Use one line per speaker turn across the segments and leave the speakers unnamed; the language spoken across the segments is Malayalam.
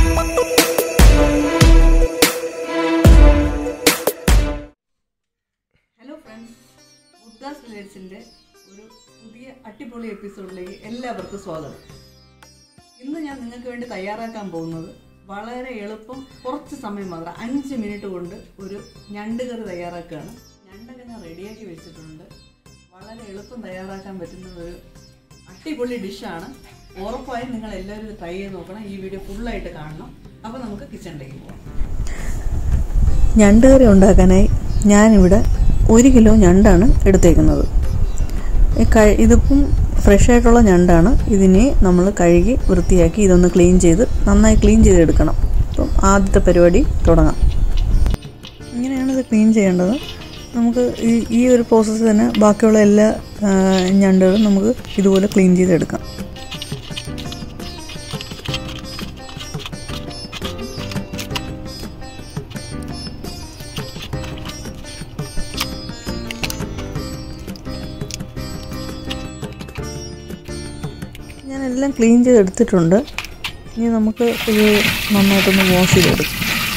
ഹലോ ഫ്രണ്ട്സ് മുദ്ദാസ് വില്ലേഴ്സിൻ്റെ ഒരു പുതിയ അടിപൊളി എപ്പിസോഡിലേക്ക് എല്ലാവർക്കും സ്വാഗതം ഇന്ന് ഞാൻ നിങ്ങൾക്ക് വേണ്ടി തയ്യാറാക്കാൻ പോകുന്നത് വളരെ എളുപ്പം കുറച്ച് സമയം മാത്രം അഞ്ച് മിനിറ്റ് കൊണ്ട് ഒരു ഞണ്ട് കറി തയ്യാറാക്കുകയാണ് ഞണ്ടൊക്കെ ഞാൻ റെഡിയാക്കി വെച്ചിട്ടുണ്ട് വളരെ എളുപ്പം തയ്യാറാക്കാൻ പറ്റുന്ന ഒരു അടിപൊളി ഡിഷാണ് ഉറപ്പായും നിങ്ങൾ എല്ലാവരും ഇത് ട്രൈ ചെയ്ത് നോക്കണം ഈ വീഡിയോ ഫുള്ളായിട്ട് കാണണം അപ്പോൾ നമുക്ക് കിച്ചണിലേക്ക് പോകാം
ഞണ്ട് കറി ഉണ്ടാക്കാനായി ഞാനിവിടെ ഒരു കിലോ ഞണ്ടാണ് എടുത്തേക്കുന്നത് ഈ കഴി ഇതിപ്പം ഫ്രഷ് ആയിട്ടുള്ള ഞണ്ടാണ് ഇതിനെ നമ്മൾ കഴുകി വൃത്തിയാക്കി ഇതൊന്ന് ക്ലീൻ ചെയ്ത് നന്നായി ക്ലീൻ ചെയ്തെടുക്കണം അപ്പം ആദ്യത്തെ പരിപാടി തുടങ്ങാം ഇങ്ങനെയാണ് ഇത് ക്ലീൻ ചെയ്യേണ്ടത് നമുക്ക് ഈ ഈ ഒരു പ്രോസസ്സ് തന്നെ ബാക്കിയുള്ള എല്ലാ ആ, ഞണ്ടുകളും നമുക്ക് ഇതുപോലെ ക്ലീൻ ചെയ്തെടുക്കാം ഞാൻ എല്ലാം ക്ലീൻ ചെയ്തെടുത്തിട്ടുണ്ട് ഇനി നമുക്ക് ഇത് നന്നായിട്ടൊന്ന് വാഷ് ചെയ്തെടുക്കാം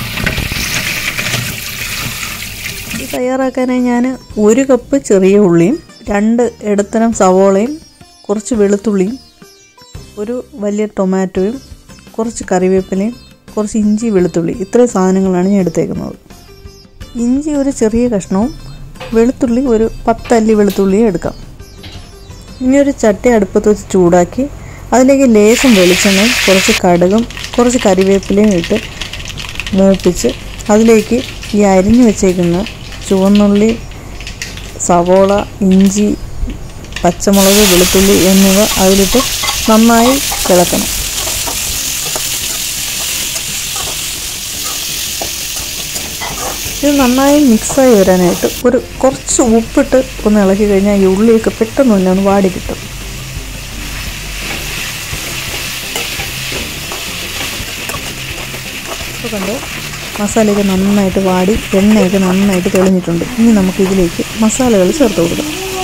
ഇത് തയ്യാറാക്കാനായി ഞാൻ ഒരു കപ്പ് ചെറിയ ഉള്ളിയും രണ്ട് ഇടത്തരം സവോളയും കുറച്ച് വെളുത്തുള്ളിയും ഒരു വലിയ ടൊമാറ്റോയും കുറച്ച് കറിവേപ്പിലയും കുറച്ച് ഇഞ്ചി വെളുത്തുള്ളി ഇത്രയും സാധനങ്ങളാണ് ഞാൻ എടുത്തേക്കുന്നത് ഇഞ്ചി ഒരു ചെറിയ കഷ്ണവും വെളുത്തുള്ളി ഒരു പത്തല്ലി വെളുത്തുള്ളിയും എടുക്കാം ഇനി ഒരു ചട്ടി അടുപ്പത്ത് വെച്ച് ചൂടാക്കി അതിലേക്ക് ലേശം വെളിച്ചെണ്ണയും കുറച്ച് കടുകും കുറച്ച് കറിവേപ്പിലയും ഇട്ട് മൂപ്പിച്ച് അതിലേക്ക് ഈ അരിഞ്ഞു വെച്ചേക്കുന്ന ചുവന്നുള്ളി സവോള ഇഞ്ചി പച്ചമുളക് വെളുത്തുള്ളി എന്നിവ അതിലിട്ട് നന്നായി കിളക്കണം ഇത് നന്നായി മിക്സായി വരാനായിട്ട് ഒരു കുറച്ച് ഉപ്പിട്ട് ഒന്ന് ഇളക്കി കഴിഞ്ഞാൽ ഈ ഉള്ളിയൊക്കെ പെട്ടെന്ന് തന്നെ ഒന്ന് വാടി കിട്ടും ഇപ്പോൾ കണ്ടോ മസാലയൊക്കെ നന്നായിട്ട് വാടി എണ്ണയൊക്കെ നന്നായിട്ട് തെളിഞ്ഞിട്ടുണ്ട് ഇനി നമുക്ക് ഇതിലേക്ക് മസാലകൾ ചേർത്ത് കൊടുക്കാം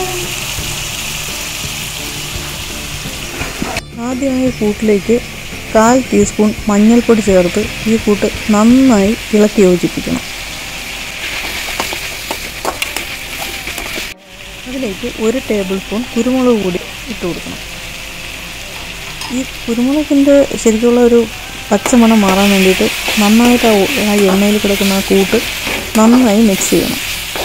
ആദ്യമായി കൂട്ടിലേക്ക് കാൽ ടീസ്പൂൺ മഞ്ഞൾപ്പൊടി ചേർത്ത് ഈ കൂട്ട് നന്നായി ഇളക്കി യോജിപ്പിക്കണം അതിലേക്ക് ഒരു ടേബിൾ സ്പൂൺ കുരുമുളക് കൂടി ഇട്ട് കൊടുക്കണം ഈ കുരുമുളകിൻ്റെ ശരിക്കുള്ള ഒരു പച്ചമണം മാറാൻ വേണ്ടിയിട്ട് നന്നായിട്ട് ആ ഒ- ആ എണ്ണയിൽ കിടക്കുന്ന ആ കൂട്ട് നന്നായി മിക്സ് ചെയ്യണം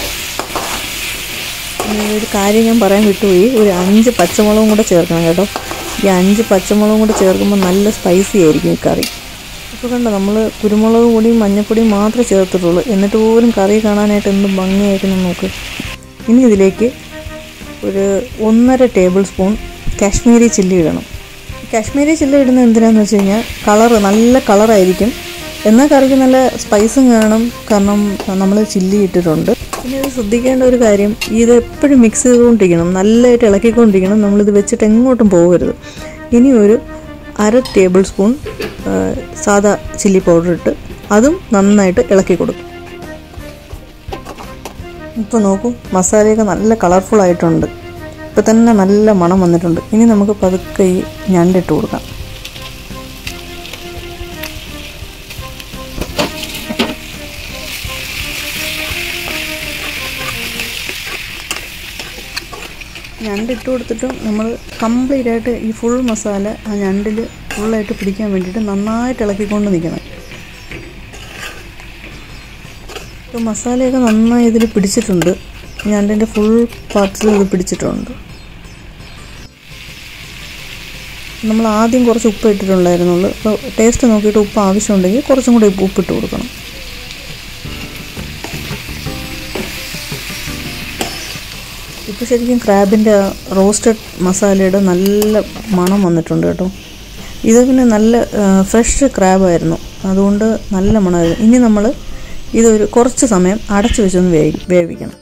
ഇനി ഒരു കാര്യം ഞാൻ പറയാൻ വിട്ടുപോയി ഒരു അഞ്ച് പച്ചമുളകും കൂടെ ചേർക്കണം കേട്ടോ ഈ അഞ്ച് പച്ചമുളകും കൂടെ ചേർക്കുമ്പോൾ നല്ല സ്പൈസി ആയിരിക്കും ഈ കറി ഇപ്പോൾ കണ്ടോ നമ്മൾ കുരുമുളക് പൊടിയും മഞ്ഞൾപ്പൊടിയും മാത്രമേ ചേർത്തിട്ടുള്ളൂ എന്നിട്ട് പോലും കറി കാണാനായിട്ട് എന്ത് ഭംഗിയായിരിക്കണം നോക്ക് ഇനി ഇതിലേക്ക് ഒരു ഒന്നര ടേബിൾ സ്പൂൺ കാശ്മീരി ചില്ലി ഇടണം കാശ്മീരി ചില്ലി ഇടുന്നത് എന്തിനാന്ന് വെച്ച് കഴിഞ്ഞാൽ കളറ് നല്ല കളറായിരിക്കും എന്നാൽ കറിക്ക് നല്ല സ്പൈസും കാണും കാരണം നമ്മൾ ചില്ലി ഇട്ടിട്ടുണ്ട് പിന്നെ ഇത് ശ്രദ്ധിക്കേണ്ട ഒരു കാര്യം ഇത് എപ്പോഴും മിക്സ് ചെയ്തുകൊണ്ടിരിക്കണം നല്ലതായിട്ട് ഇളക്കിക്കൊണ്ടിരിക്കണം നമ്മളിത് വെച്ചിട്ട് എങ്ങോട്ടും പോകരുത് ഇനി ഒരു അര ടേബിൾ സ്പൂൺ ആ, സാദാ ചില്ലി പൗഡർ ഇട്ട് അതും നന്നായിട്ട് ഇളക്കി കൊടുക്കും ഇപ്പോൾ നോക്കൂ മസാലയൊക്കെ നല്ല കളർഫുൾ ആയിട്ടുണ്ട് ഇപ്പം തന്നെ നല്ല മണം വന്നിട്ടുണ്ട് ഇനി നമുക്ക് പതുക്കെ ഈ ഞണ്ടിട്ട് കൊടുക്കാം ഞണ്ടിട്ട് കൊടുത്തിട്ടും നമ്മൾ കംപ്ലീറ്റ് ആയിട്ട് ഈ ഫുൾ മസാല ആ ഞണ്ടിൽ ഫുള്ളായിട്ട് പിടിക്കാൻ വേണ്ടിയിട്ട് നന്നായിട്ട് ഇളക്കിക്കൊണ്ട് നിൽക്കണം ഇപ്പോൾ മസാലയൊക്കെ നന്നായി ഇതിൽ പിടിച്ചിട്ടുണ്ട് ഞണ്ടിൻ്റെ ഫുൾ പാർട്സിൽ ഇത് പിടിച്ചിട്ടുണ്ട് നമ്മൾ ആദ്യം കുറച്ച് ഉപ്പ് ഇട്ടിട്ടുണ്ടായിരുന്നുള്ളൂ അപ്പോൾ ടേസ്റ്റ് നോക്കിയിട്ട് ഉപ്പ് ആവശ്യമുണ്ടെങ്കിൽ കുറച്ചും കൂടി ഉപ്പിട്ട് കൊടുക്കണം ഇപ്പോൾ ശരിക്കും ക്രാബിൻ്റെ റോസ്റ്റഡ് മസാലയുടെ നല്ല മണം വന്നിട്ടുണ്ട് കേട്ടോ ഇത് പിന്നെ നല്ല ഫ്രഷ് ക്രാബായിരുന്നു അതുകൊണ്ട് നല്ല മണമായിരുന്നു ഇനി നമ്മൾ ഇതൊരു കുറച്ച് സമയം അടച്ചു വെച്ചൊന്ന് വേവി വേവിക്കണം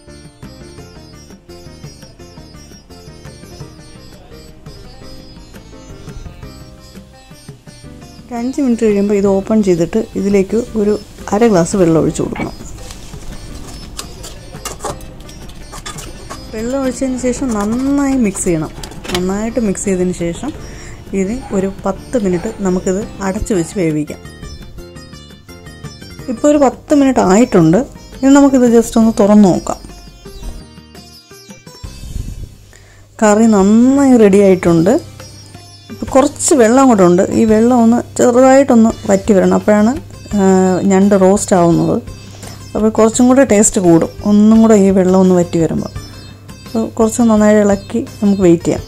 ഒരു അഞ്ച് മിനിറ്റ് കഴിയുമ്പോൾ ഇത് ഓപ്പൺ ചെയ്തിട്ട് ഇതിലേക്ക് ഒരു അര ഗ്ലാസ് വെള്ളം ഒഴിച്ചു കൊടുക്കണം വെള്ളം ഒഴിച്ചതിന് ശേഷം നന്നായി മിക്സ് ചെയ്യണം നന്നായിട്ട് മിക്സ് ചെയ്തതിന് ശേഷം ഇത് ഒരു പത്ത് മിനിറ്റ് നമുക്കിത് അടച്ചു വെച്ച് വേവിക്കാം ഇപ്പോൾ ഒരു പത്ത് മിനിറ്റ് ആയിട്ടുണ്ട് ഇനി നമുക്കിത് ജസ്റ്റ് ഒന്ന് തുറന്നു നോക്കാം കറി നന്നായി റെഡി ആയിട്ടുണ്ട് ഇപ്പോൾ കുറച്ച് വെള്ളം കൂടെ ഉണ്ട് ഈ വെള്ളം ഒന്ന് ചെറുതായിട്ടൊന്ന് വറ്റി വരണം അപ്പോഴാണ് ആ, ഞണ്ട് റോസ്റ്റ് ആവുന്നത് അപ്പോൾ കുറച്ചും കൂടെ ടേസ്റ്റ് കൂടും ഒന്നും കൂടെ ഈ വെള്ളം ഒന്ന് വറ്റി വരുമ്പോൾ അപ്പോൾ കുറച്ച് നന്നായി ഇളക്കി നമുക്ക് വെയിറ്റ് ചെയ്യാം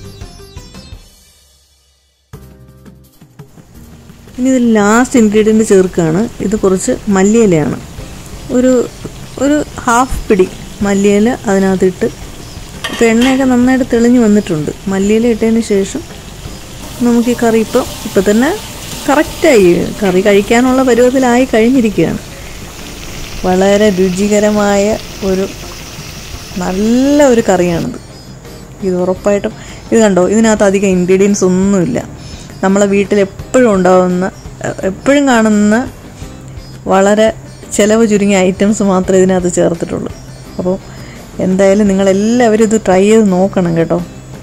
ഇനി ഇത് ലാസ്റ്റ് ഇൻഗ്രീഡിയൻറ്റ് ചേർക്കുകയാണ് ഇത് കുറച്ച് മല്ലിയിലയാണ് ഒരു ഒരു ഹാഫ് പിടി മല്ലിയില അതിനകത്തിട്ട് ഇപ്പോൾ എണ്ണയൊക്കെ നന്നായിട്ട് തെളിഞ്ഞ് വന്നിട്ടുണ്ട് മല്ലിയില ഇട്ടതിന് ശേഷം നമുക്ക് ഈ കറി ഇപ്പം ഇപ്പം തന്നെ കറക്റ്റായി കറി കഴിക്കാനുള്ള പരുവത്തിലായി കഴിഞ്ഞിരിക്കുകയാണ് വളരെ രുചികരമായ ഒരു നല്ല ഒരു കറിയാണിത് ഇത് ഉറപ്പായിട്ടും ഇത് കണ്ടോ ഇതിനകത്ത് അധികം ഇൻഗ്രീഡിയൻസ് ഒന്നുമില്ല നമ്മളെ വീട്ടിൽ എപ്പോഴും ഉണ്ടാകുന്ന എ- എപ്പോഴും കാണുന്ന വളരെ ചിലവ് ചുരുങ്ങിയ ഐറ്റംസ് മാത്രമേ ഇതിനകത്ത് ചേർത്തിട്ടുള്ളൂ അപ്പോൾ എന്തായാലും നിങ്ങളെല്ലാവരും ഇത് ട്രൈ ചെയ്ത് നോക്കണം കേട്ടോ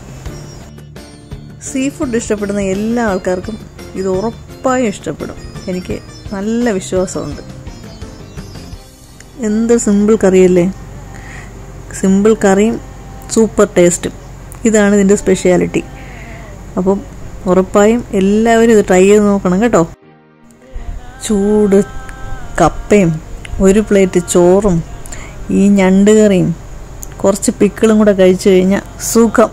സീ ഫുഡ് ഇഷ്ടപ്പെടുന്ന എല്ലാ ആൾക്കാർക്കും ഇത് ഉറപ്പായും ഇഷ്ടപ്പെടും എനിക്ക് നല്ല വിശ്വാസമുണ്ട് എന്ത് സിമ്പിൾ കറിയല്ലേ സിമ്പിൾ കറിയും സൂപ്പർ ടേസ്റ്റും ഇതാണ് ഇതിൻ്റെ സ്പെഷ്യാലിറ്റി അപ്പം ഉറപ്പായും എല്ലാവരും ഇത് ട്രൈ ചെയ്ത് നോക്കണം കേട്ടോ ചൂട് കപ്പയും ഒരു പ്ലേറ്റ് ചോറും ഈ ഞണ്ട് കറിയും കുറച്ച് പിക്കിളും കൂടെ കഴിച്ചു കഴിഞ്ഞാൽ സുഖം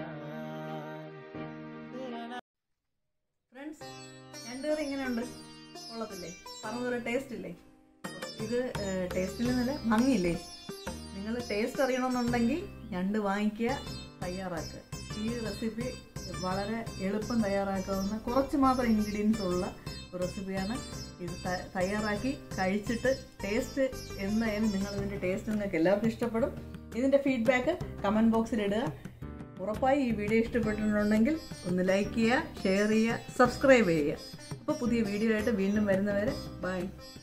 ഫ്രണ്ട്സ് ഞണ്ട് കറി എങ്ങനെയുണ്ട് കൊള്ളത്തില്ലേ പറഞ്ഞതൊരു ടേസ്റ്റ് ഇല്ലേ ഇത് ടേസ്റ്റിൽ നല്ല ഭംഗിയില്ലേ നിങ്ങൾ ടേസ്റ്റ് അറിയണമെന്നുണ്ടെങ്കിൽ ഞണ്ട് വാങ്ങിക്കുക തയ്യാറാക്കുക ഈ റെസിപ്പി വളരെ എളുപ്പം തയ്യാറാക്കാവുന്ന കുറച്ച് മാത്രം ഇൻഗ്രീഡിയൻസ് ഉള്ള ഒരു റെസിപ്പിയാണ് ഇത് ത- തയ്യാറാക്കി കഴിച്ചിട്ട് ടേസ്റ്റ് എന്തായാലും നിങ്ങൾ ഇതിൻ്റെ ടേസ്റ്റ് നിങ്ങൾക്ക് എല്ലാവർക്കും ഇഷ്ടപ്പെടും ഇതിൻ്റെ ഫീഡ്ബാക്ക് കമൻറ്റ് ബോക്സിൽ ഇടുക ഉറപ്പായി ഈ വീഡിയോ ഇഷ്ടപ്പെട്ടിട്ടുണ്ടെങ്കിൽ ഒന്ന് ലൈക്ക് ചെയ്യുക ഷെയർ ചെയ്യുക സബ്സ്ക്രൈബ് ചെയ്യുക അപ്പോൾ പുതിയ വീഡിയോ ആയിട്ട് വീണ്ടും വരുന്നവരെ ബൈ